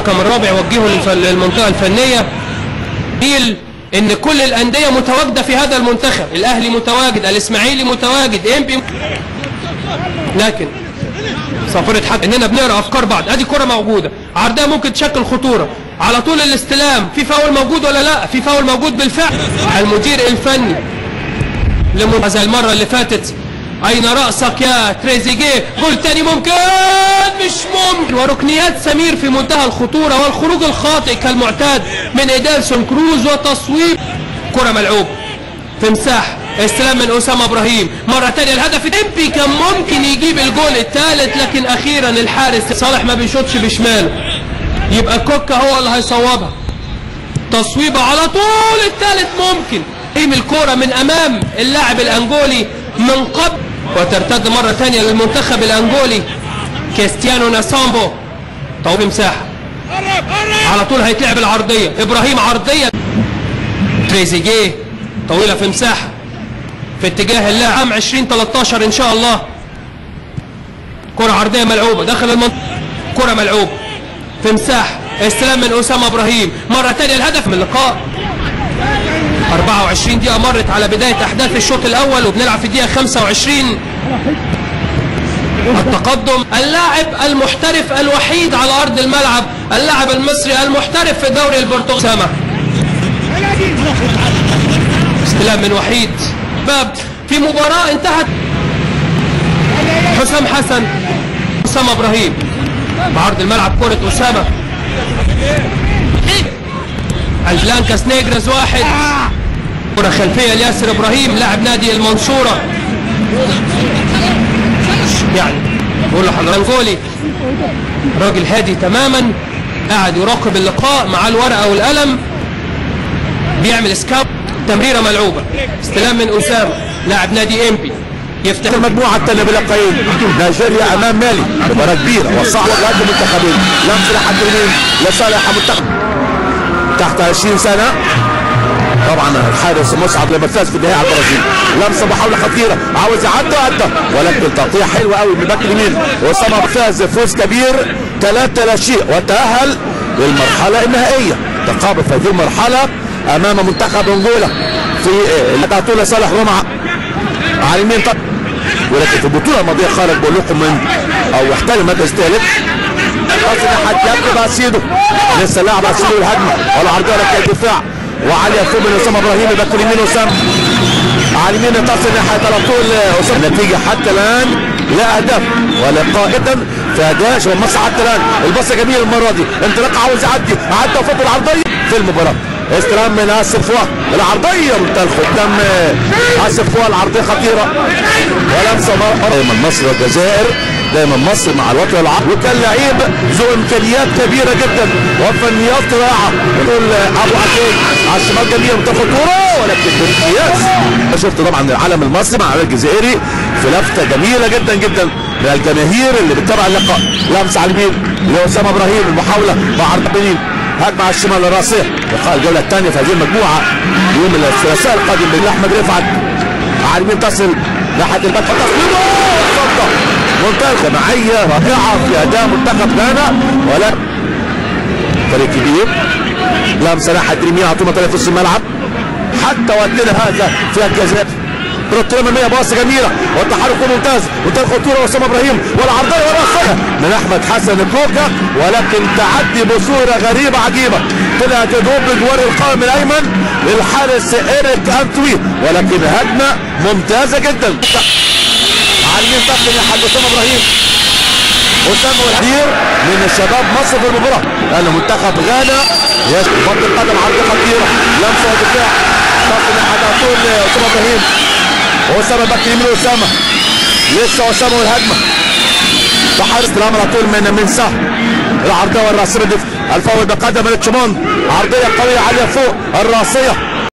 الرقم الرابع وجهه للف- للمنطقة الفنية ديل ان كل الاندية متواجدة في هذا المنتخب الاهلي متواجد الاسماعيلي متواجد انبي لكن صفرت حق اننا بنقرا افكار بعض ادي كرة موجودة عرضها ممكن تشكل خطورة على طول الاستلام في فاول موجود ولا لا في فاول موجود بالفعل المدير الفني لمن- زي المرة اللي فاتت أين رأسك يا تريزيجيه جول تاني ممكن مش ممكن وركنيات سمير في منتهى الخطورة والخروج الخاطئ كالمعتاد من إيدالسون كروز وتصويب كرة ملعوب في مساحة استلام من أسامة إبراهيم مرة تانية الهدف إمبي كان ممكن يجيب الجول الثالث لكن أخيرا الحارس صالح ما بيشوطش بشماله يبقى كوكا هو اللي هيصوبها تصويبه على طول الثالث ممكن قيم الكرة من امام اللاعب الانجولي من قبل وترتد مرة ثانية للمنتخب الانجولي كريستيانو ناسامبو طويل مساحة على طول هيتلعب العرضية ابراهيم عرضية تريزيجيه طويلة في مساحة في اتجاه اللاعب عام 2013 ان شاء الله كرة عرضية ملعوبة داخل المنطقة كرة ملعوبة في مساحة استلام من أسامة إبراهيم مرة تانية الهدف من اللقاء 24 دقيقة مرت على بداية أحداث الشوط الأول وبنلعب في الدقيقة 25 التقدم اللاعب المحترف الوحيد على أرض الملعب اللاعب المصري المحترف في الدوري البرتغالي أسامة استلام من وحيد باب في مباراة انتهت حسام حسن أسامة إبراهيم بعرض الملعب كرة أسامة البلانكاس نيجرز واحد كرة خلفية لياسر إبراهيم لاعب نادي المنصورة يعني بقول لحضرتك انجولي راجل هادي تماما قاعد يراقب اللقاء مع الورقة والقلم بيعمل سكاوت تمريرة ملعوبة استلام من أسامة لاعب نادي إمبي يفتح المجموعة الثانية بلقايين نيجيريا أمام مالي مباراة كبيرة وصعبة لهذه المنتخبين لمس لحد اليمين لصالح منتخب تحت 20 سنة طبعا الحارس مصعب لما فاز في النهائي على البرازيل لمسه محاوله خطيره عاوز يعدي عدى ولكن تقطيع حلو قوي من باك اليمين واسامه فاز فوز كبير 3 لا شيء وتاهل للمرحله النهائيه تقابل في هذه المرحله امام منتخب انجولا في تعطوله صالح رمعه على اليمين طب ولكن في البطوله الماضيه خرج بقول لكم من او احتل المركز الثالث قصد حد يبدو باسيدو لسه لاعب باسيدو الهجمه والعرضيه لك الدفاع وعلي فوق من اسامه ابراهيم الباك اليمين اسامه على اليمين تصل ناحيه على طول اسامه النتيجه حتى الان لا اهداف ولا قائدا في اداء شباب مصر حتى الان الباصه جميله المره دي انطلاق عاوز يعدي عدى وفوق العرضيه في المباراه استلام من اسف فؤاد العرضيه منتهى الختام اسف فؤاد العرضيه خطيره ولمسه دايما مصر والجزائر دايما مصر مع الوطن العربي وكان لعيب ذو امكانيات كبيره جدا وفنيات رائعه يقول ابو عتيق على الشمال جميل منتخب كوره ولكن بامتياز شفت طبعا العلم المصري مع العلم الجزائري في لفته جميله جدا جدا من الجماهير اللي بتتابع اللقاء لمسه على اليمين لاسامه ابراهيم المحاوله مع عرض اليمين هجمه على الشمال الراسيه لقاء الجوله الثانيه في هذه المجموعه يوم الثلاثاء القادم من احمد رفعت على اليمين تصل ناحيه الباك تصويبه صدق منتهى جماعيه رائعه في اداء منتخب غانا ولكن فريق كبير لمسه ناحيه اليمين على طول في نص الملعب حتى وقتنا هذا في الجزائر بروتيرا المية باصة جميلة والتحرك ممتاز منتهى الخطورة وسام ابراهيم والعرضية والرأسية من احمد حسن كوكا ولكن تعدي بصورة غريبة عجيبة طلعت يدوب بجوار القائم الايمن للحارس ايريك انتوي ولكن هجمة ممتازة جدا على اليمين تقدم لحد اسامة ابراهيم اسامه والحدير من شباب مصر في المباراه لان منتخب غانا يشبط القدم عرض خطيره لمسه ودفاع تصل على طول اسامه ابراهيم واسامه باك يمين اسامه لسه اسامه والهجمه تحرص الامر على طول من من سهل العرضيه والراسيه الفاول بقدم ريتشموند عرضيه قويه عاليه فوق الراسيه